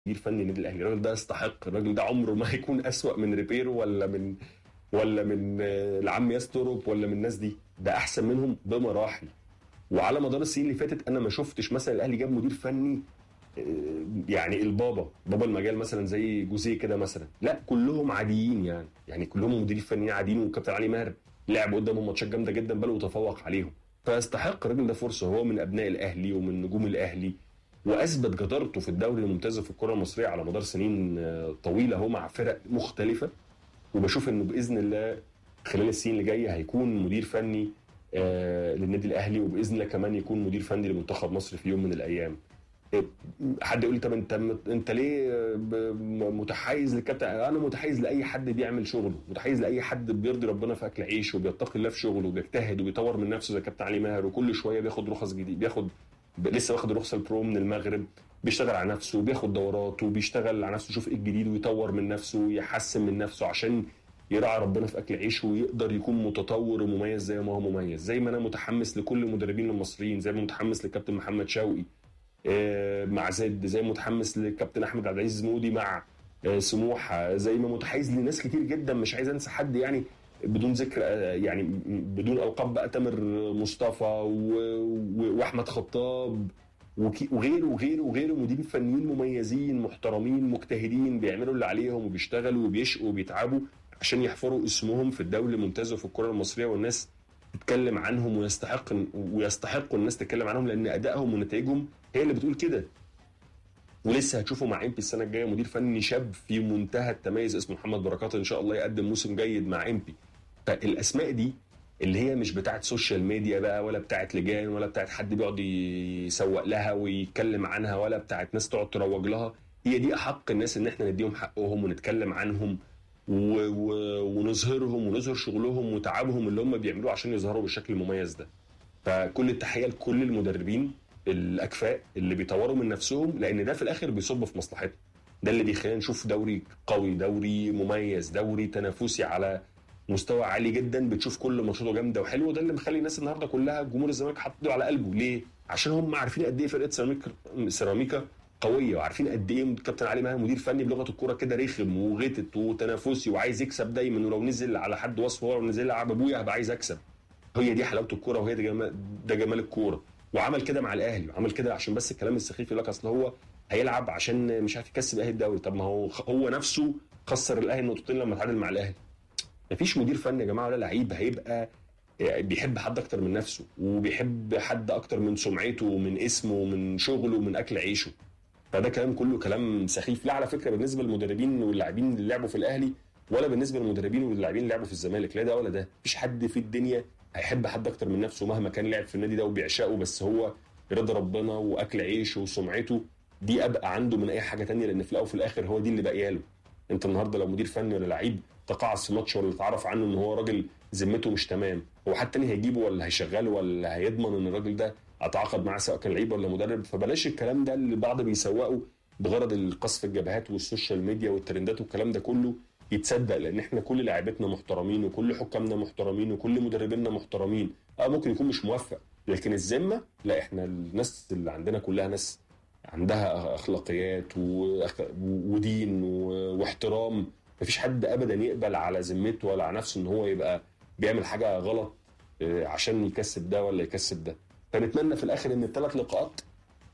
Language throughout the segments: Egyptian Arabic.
مدير فني النادي الاهلي الراجل ده يستحق الراجل ده عمره ما هيكون اسوأ من ريبيرو ولا من ولا من آه، العم ياستروب ولا من الناس دي ده احسن منهم بمراحل وعلى مدار السنين اللي فاتت انا ما شفتش مثلا الاهلي جاب مدير فني آه، يعني البابا بابا المجال مثلا زي جوزيه كده مثلا لا كلهم عاديين يعني يعني كلهم مديرين فنيين عاديين والكابتن علي ماهر لعب قدامهم ماتشات جامده جدا بل وتفوق عليهم فيستحق الراجل ده فرصه هو من ابناء الاهلي ومن نجوم الاهلي واثبت جدارته في الدوري الممتاز في الكره المصريه على مدار سنين آه، طويله هو مع فرق مختلفه وبشوف انه باذن الله خلال السنين اللي جايه هيكون مدير فني آه، للنادي الاهلي وباذن الله كمان يكون مدير فني لمنتخب مصر في يوم من الايام إيه، حد يقول لي طب انت انت ليه آه، ب- متحيز للكابتن انا متحيز لاي حد بيعمل شغله متحيز لاي حد بيرضي ربنا في اكل عيشه وبيتقي الله في شغله وبيجتهد وبيطور من نفسه زي كابتن علي ماهر وكل شويه بياخد رخص جديد بياخد ب- لسه واخد رخصه البرو من المغرب بيشتغل على نفسه بياخد دورات وبيشتغل على نفسه يشوف ايه الجديد ويطور من نفسه ويحسن من نفسه عشان يراعي ربنا في اكل عيشه ويقدر يكون متطور ومميز زي ما هو مميز زي ما انا متحمس لكل المدربين المصريين زي ما متحمس للكابتن محمد شوقي آه، مع زد زي ما متحمس للكابتن احمد عبد العزيز مودي مع آه، سموحه زي ما متحيز لناس كتير جدا مش عايز انسى حد يعني بدون ذكر آه، يعني بدون القاب بقى تامر مصطفى و- و- واحمد خطاب وكي- وغيره وغيره وغيره مديرين فنيين مميزين محترمين مجتهدين بيعملوا اللي عليهم وبيشتغلوا وبيشقوا وبيتعبوا عشان يحفروا اسمهم في الدوري الممتاز وفي الكره المصريه والناس تتكلم عنهم ويستحق ويستحقوا الناس تتكلم عنهم لان ادائهم ونتائجهم هي اللي بتقول كده ولسه هتشوفوا مع امبي السنه الجايه مدير فني شاب في منتهى التميز اسمه محمد بركات ان شاء الله يقدم موسم جيد مع امبي فالاسماء دي اللي هي مش بتاعت سوشيال ميديا بقى ولا بتاعت لجان ولا بتاعت حد بيقعد يسوق لها ويتكلم عنها ولا بتاعت ناس تقعد تروج لها هي دي احق الناس ان احنا نديهم حقهم ونتكلم عنهم و... و... ونظهرهم ونظهر شغلهم وتعبهم اللي هم بيعملوه عشان يظهروا بالشكل المميز ده فكل التحيه لكل المدربين الاكفاء اللي بيطوروا من نفسهم لان ده في الاخر بيصب في مصلحتنا ده اللي بيخلينا نشوف دوري قوي دوري مميز دوري تنافسي على مستوى عالي جدا بتشوف كل ماتشاته جامده وحلوه ده اللي مخلي الناس النهارده كلها جمهور الزمالك حاطط ايده على قلبه ليه؟ عشان هم عارفين قد ايه فرقه سيراميكا سيراميكا قويه وعارفين قد ايه كابتن علي ماهر مدير فني بلغه الكوره كده رخم وغتت وتنافسي وعايز يكسب دايما ولو نزل على حد وصفه ولو نزل على ابويا هبقى عايز اكسب هي دي حلاوه الكوره وهي ده جمال ده جمال الكوره وعمل كده مع الاهلي وعمل كده عشان بس الكلام السخيف يقول لك اصل هو هيلعب عشان مش عارف يكسب الاهلي الدوري طب ما هو هو نفسه خسر الاهلي نقطتين لما تعادل مع الاهلي مفيش مدير فني يا جماعه ولا لعيب هيبقى بيحب حد اكتر من نفسه وبيحب حد اكتر من سمعته ومن اسمه ومن شغله ومن اكل عيشه فده كلام كله كلام سخيف لا على فكره بالنسبه للمدربين واللاعبين اللي لعبوا في الاهلي ولا بالنسبه للمدربين واللاعبين اللي لعبوا في الزمالك لا ده ولا ده مفيش حد في الدنيا هيحب حد اكتر من نفسه مهما كان لعب في النادي ده وبيعشقه بس هو رضا ربنا واكل عيشه وسمعته دي ابقى عنده من اي حاجه تانية لان في الاول وفي الاخر هو دي اللي باقيه له انت النهارده لو مدير فني ولا لعيب تقاعس في ماتش ولا اتعرف عنه ان هو راجل ذمته مش تمام هو حد تاني هيجيبه ولا هيشغله ولا هيضمن ان الراجل ده اتعاقد معاه سواء كان لعيب ولا مدرب فبلاش الكلام ده اللي بعض بيسوقه بغرض القصف الجبهات والسوشيال ميديا والترندات والكلام ده كله يتصدق لان احنا كل لاعبتنا محترمين وكل حكامنا محترمين وكل مدربينا محترمين اه ممكن يكون مش موفق لكن الذمه لا احنا الناس اللي عندنا كلها ناس عندها اخلاقيات وأخ- ودين و- واحترام مفيش حد ابدا يقبل على ذمته ولا على نفسه ان هو يبقى بيعمل حاجه غلط آه، عشان يكسب ده ولا يكسب ده فنتمنى في الاخر ان الثلاث لقاءات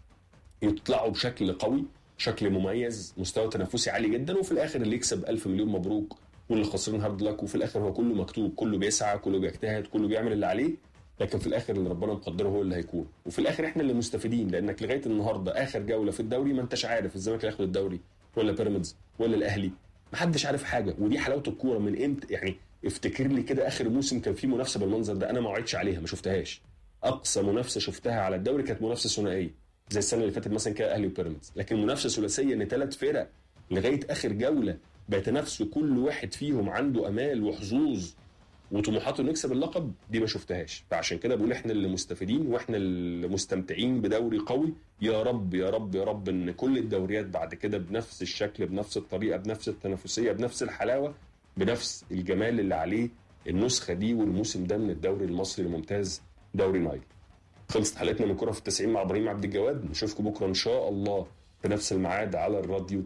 يطلعوا بشكل قوي شكل مميز مستوى تنافسي عالي جدا وفي الاخر اللي يكسب ألف مليون مبروك واللي خسران هارد لك وفي الاخر هو كله مكتوب كله بيسعى كله بيجتهد كله بيعمل اللي عليه لكن في الاخر اللي ربنا مقدره هو اللي هيكون وفي الاخر احنا اللي مستفيدين لانك لغايه النهارده اخر جوله في الدوري ما انتش عارف الزمالك هياخد الدوري ولا بيراميدز ولا الاهلي محدش عارف حاجه ودي حلاوه الكوره من امتى يعني افتكر لي كده اخر موسم كان فيه منافسه بالمنظر ده انا ما وعدتش عليها ما شفتهاش اقصى منافسه شفتها على الدوري كانت منافسه ثنائيه زي السنه اللي فاتت مثلا كده اهلي وبيراميدز لكن منافسه ثلاثيه ان ثلاث فرق لغايه اخر جوله بيتنافسوا كل واحد فيهم عنده امال وحظوظ وطموحاته انه يكسب اللقب دي ما شفتهاش فعشان كده بقول احنا اللي مستفيدين واحنا اللي مستمتعين بدوري قوي يا رب يا رب يا رب ان كل الدوريات بعد كده بنفس الشكل بنفس الطريقه بنفس التنافسيه بنفس الحلاوه بنفس الجمال اللي عليه النسخه دي والموسم ده من الدوري المصري الممتاز دوري نايل خلصت حلقتنا من كره في التسعين مع ابراهيم عبد الجواد نشوفكم بكره ان شاء الله في نفس الميعاد على الراديو